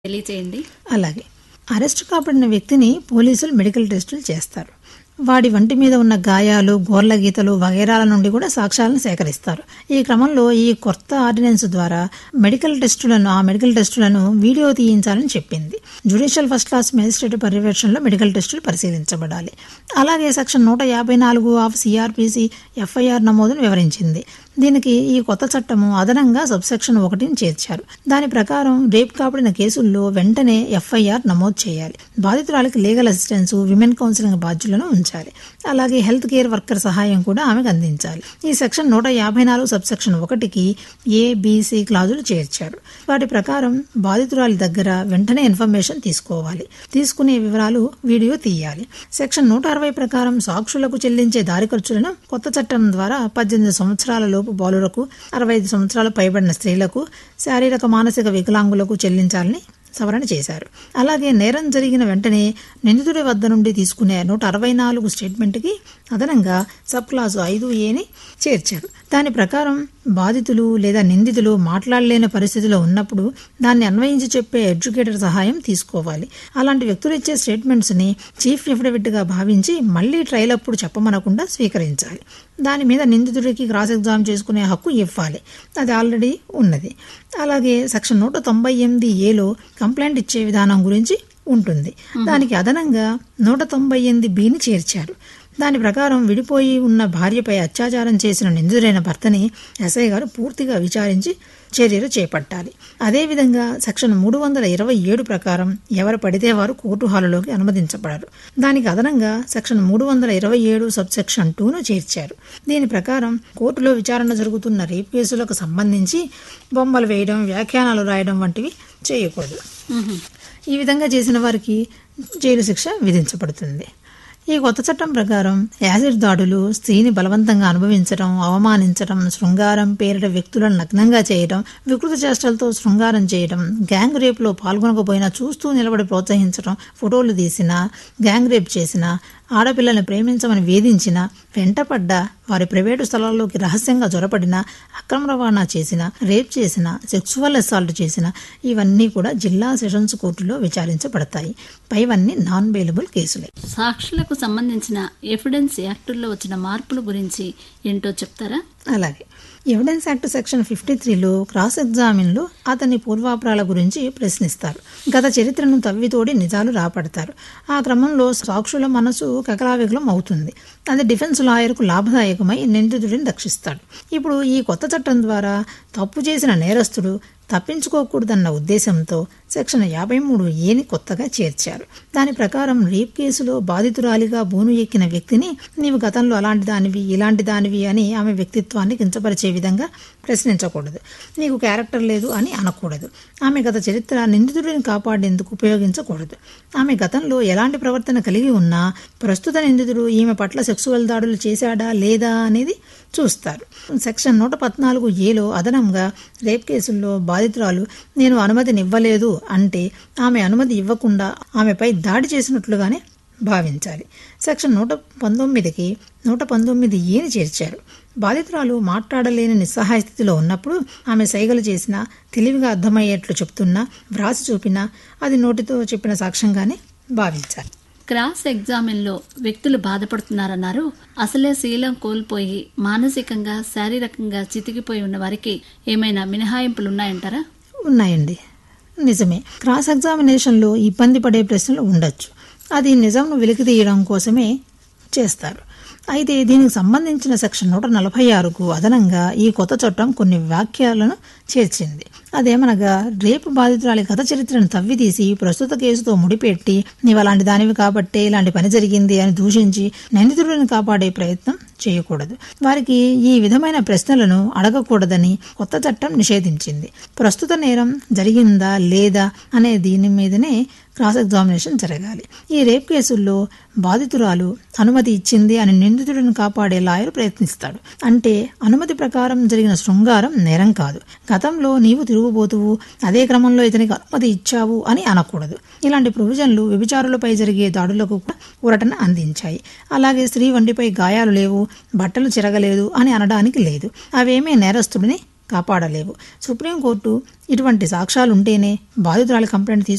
తెలియచేయండి అలాగే అరెస్టు కాబడిన వ్యక్తిని పోలీసులు మెడికల్ టెస్టులు చేస్తారు వాడి వంటి మీద ఉన్న గాయాలు గోర్ల గీతలు వగైరాల నుండి కూడా సాక్ష్యాలను సేకరిస్తారు ఈ క్రమంలో ఈ కొత్త ఆర్డినెన్స్ ద్వారా మెడికల్ టెస్టులను ఆ మెడికల్ టెస్టులను వీడియో తీయించాలని చెప్పింది జ్యుడిషియల్ ఫస్ట్ క్లాస్ మేజిస్ట్రేట్ పర్యవేక్షణలో మెడికల్ టెస్టులు పరిశీలించబడాలి అలాగే సెక్షన్ నూట యాభై నాలుగు ఆఫ్ సిఆర్పిసి ఎఫ్ఐఆర్ నమోదును వివరించింది దీనికి ఈ కొత్త చట్టము అదనంగా సబ్సెక్షన్ ఒకటిని చేర్చారు దాని ప్రకారం రేప్ కాబడిన కేసుల్లో వెంటనే ఎఫ్ఐఆర్ నమోదు చేయాలి బాధితురాలికి లీగల్ అసిస్టెన్స్ విమెన్ కౌన్సిలింగ్ బాధ్యులను ఉంచాలి అలాగే హెల్త్ కేర్ వర్కర్ సహాయం కూడా ఆమెకు అందించాలి ఈ సెక్షన్ నూట యాభై నాలుగు సబ్సెక్షన్ ఒకటికి ఏ బీసీ క్లాజులు చేర్చారు వాటి ప్రకారం బాధితురాలి దగ్గర వెంటనే ఇన్ఫర్మేషన్ తీసుకోవాలి తీసుకునే వివరాలు వీడియో తీయాలి సెక్షన్ నూట అరవై ప్రకారం సాక్షులకు చెల్లించే దారి ఖర్చులను కొత్త చట్టం ద్వారా పద్దెనిమిది సంవత్సరాల లోపు బాలురకు అరవై ఐదు సంవత్సరాలు పైబడిన స్త్రీలకు శారీరక మానసిక వికలాంగులకు చెల్లించాలని సవరణ చేశారు అలాగే నేరం జరిగిన వెంటనే నిందితుడి వద్ద నుండి తీసుకునే నూట అరవై నాలుగు స్టేట్మెంట్కి అదనంగా సబ్ క్లాసు ఐదు ఏని చేర్చారు దాని ప్రకారం బాధితులు లేదా నిందితులు మాట్లాడలేని పరిస్థితిలో ఉన్నప్పుడు దాన్ని అన్వయించి చెప్పే ఎడ్యుకేటర్ సహాయం తీసుకోవాలి అలాంటి వ్యక్తులు ఇచ్చే స్టేట్మెంట్స్ని చీఫ్ ఎఫిడవిట్గా భావించి మళ్లీ ట్రయల్ అప్పుడు చెప్పమనకుండా స్వీకరించాలి దాని మీద నిందితుడికి క్రాస్ ఎగ్జామ్ చేసుకునే హక్కు ఇవ్వాలి అది ఆల్రెడీ ఉన్నది అలాగే సెక్షన్ నూట తొంభై ఎనిమిది ఏలో కంప్లైంట్ ఇచ్చే విధానం గురించి ఉంటుంది దానికి అదనంగా నూట తొంభై ఎనిమిది బిని చేర్చారు దాని ప్రకారం విడిపోయి ఉన్న భార్యపై అత్యాచారం చేసిన నిందితుడైన భర్తని ఎస్ఐ గారు పూర్తిగా విచారించి చర్యలు చేపట్టాలి అదేవిధంగా సెక్షన్ మూడు వందల ఇరవై ఏడు ప్రకారం ఎవరు పడితే వారు కోర్టు హాలులోకి అనుమతించబడరు దానికి అదనంగా సెక్షన్ మూడు వందల ఇరవై ఏడు సబ్ సెక్షన్ టూను చేర్చారు దీని ప్రకారం కోర్టులో విచారణ జరుగుతున్న రేప్ కేసులకు సంబంధించి బొమ్మలు వేయడం వ్యాఖ్యానాలు రాయడం వంటివి చేయకూడదు ఈ విధంగా చేసిన వారికి జైలు శిక్ష విధించబడుతుంది ఈ కొత్త చట్టం ప్రకారం యాసిడ్ దాడులు స్త్రీని బలవంతంగా అనుభవించడం అవమానించడం శృంగారం పేరిట వ్యక్తులను నగ్నంగా చేయడం వికృత చేష్టలతో శృంగారం చేయడం గ్యాంగ్ రేప్లో పాల్గొనకపోయినా చూస్తూ నిలబడి ప్రోత్సహించడం ఫోటోలు తీసిన గ్యాంగ్ రేప్ చేసిన ఆడపిల్లల్ని ప్రేమించమని వేధించిన వెంటపడ్డ వారి ప్రైవేటు స్థలాల్లోకి రహస్యంగా జొరపడిన అక్రమ రవాణా చేసిన రేప్ చేసిన సెక్సువల్ అసాల్ట్ చేసిన ఇవన్నీ కూడా జిల్లా సెషన్స్ కోర్టులో విచారించబడతాయి పైవన్నీ నాన్ బెయిలబుల్ కేసులే సాక్షులకు సంబంధించిన ఎవిడెన్స్ యాక్టుల్లో వచ్చిన మార్పుల గురించి ఏంటో చెప్తారా అలాగే ఎవిడెన్స్ యాక్ట్ సెక్షన్ ఫిఫ్టీ త్రీలో క్రాస్ ఎగ్జామిన్లో అతని పూర్వాపరాల గురించి ప్రశ్నిస్తారు గత చరిత్రను తవ్వితోడి నిజాలు రాపడతారు ఆ క్రమంలో సాక్షుల మనసు కకలావికలం అవుతుంది అది డిఫెన్స్ లాయర్కు లాభదాయకమై నిందితుడిని రక్షిస్తాడు ఇప్పుడు ఈ కొత్త చట్టం ద్వారా తప్పు చేసిన నేరస్తుడు తప్పించుకోకూడదన్న ఉద్దేశంతో సెక్షన్ యాభై మూడు ఏని కొత్తగా చేర్చారు దాని ప్రకారం రేప్ కేసులో బాధితురాలిగా బోను ఎక్కిన వ్యక్తిని నీవు గతంలో అలాంటి దానివి ఇలాంటి దానివి అని ఆమె వ్యక్తిత్వాన్ని కించపరిచే విధంగా ప్రశ్నించకూడదు నీకు క్యారెక్టర్ లేదు అని అనకూడదు ఆమె గత చరిత్ర నిందితుడిని కాపాడేందుకు ఉపయోగించకూడదు ఆమె గతంలో ఎలాంటి ప్రవర్తన కలిగి ఉన్నా ప్రస్తుత నిందితుడు ఈమె పట్ల సెక్సువల్ దాడులు చేశాడా లేదా అనేది చూస్తారు సెక్షన్ నూట పద్నాలుగు ఏలో అదనంగా రేప్ కేసుల్లో బాధితురాలు నేను అనుమతినివ్వలేదు అంటే ఆమె అనుమతి ఇవ్వకుండా ఆమెపై దాడి చేసినట్లుగానే భావించాలి సెక్షన్ నూట పంతొమ్మిదికి నూట పంతొమ్మిది ఏని చేర్చారు బాధితురాలు మాట్లాడలేని నిస్సహాయ స్థితిలో ఉన్నప్పుడు ఆమె సైగలు చేసినా తెలివిగా అర్థమయ్యేట్లు చెప్తున్నా వ్రాసి చూపినా అది నోటితో చెప్పిన సాక్ష్యంగానే భావించాలి క్రాస్ ఎగ్జామిన్లో వ్యక్తులు బాధపడుతున్నారన్నారు అసలే శీలం కోల్పోయి మానసికంగా శారీరకంగా చితికిపోయి ఉన్న వారికి ఏమైనా మినహాయింపులు ఉన్నాయంటారా ఉన్నాయండి నిజమే క్రాస్ ఎగ్జామినేషన్లో ఇబ్బంది పడే ప్రశ్నలు ఉండొచ్చు అది నిజంను వెలికి తీయడం కోసమే చేస్తారు అయితే దీనికి సంబంధించిన సెక్షన్ నూట నలభై ఆరుకు అదనంగా ఈ కొత్త చట్టం కొన్ని వ్యాఖ్యలను చేర్చింది అదేమనగా రేపు బాధితురాలి గత చరిత్రను తవ్వితీసి ప్రస్తుత కేసుతో ముడిపెట్టి నీవు అలాంటి దానివి కాబట్టే ఇలాంటి పని జరిగింది అని దూషించి నిందితుడిని కాపాడే ప్రయత్నం చేయకూడదు వారికి ఈ విధమైన ప్రశ్నలను అడగకూడదని కొత్త చట్టం నిషేధించింది ప్రస్తుత నేరం జరిగిందా లేదా అనే దీని మీదనే క్రాస్ ఎగ్జామినేషన్ జరగాలి ఈ రేప్ కేసుల్లో బాధితురాలు అనుమతి ఇచ్చింది అని నిందితుడిని కాపాడే లాయర్ ప్రయత్నిస్తాడు అంటే అనుమతి ప్రకారం జరిగిన శృంగారం నేరం కాదు గతంలో నీవు తిరుగుబోతువు అదే క్రమంలో ఇతనికి అనుమతి ఇచ్చావు అని అనకూడదు ఇలాంటి ప్రొవిజన్లు వ్యభిచారులపై జరిగే దాడులకు కూడా ఊరటన అందించాయి అలాగే స్త్రీ వంటిపై గాయాలు లేవు బట్టలు చిరగలేదు అని అనడానికి లేదు అవేమీ నేరస్తుడిని కాపాడలేవు సుప్రీంకోర్టు ఇటువంటి సాక్ష్యాలుంటేనే బాధితురాలి కంప్లైంట్ తీసుకు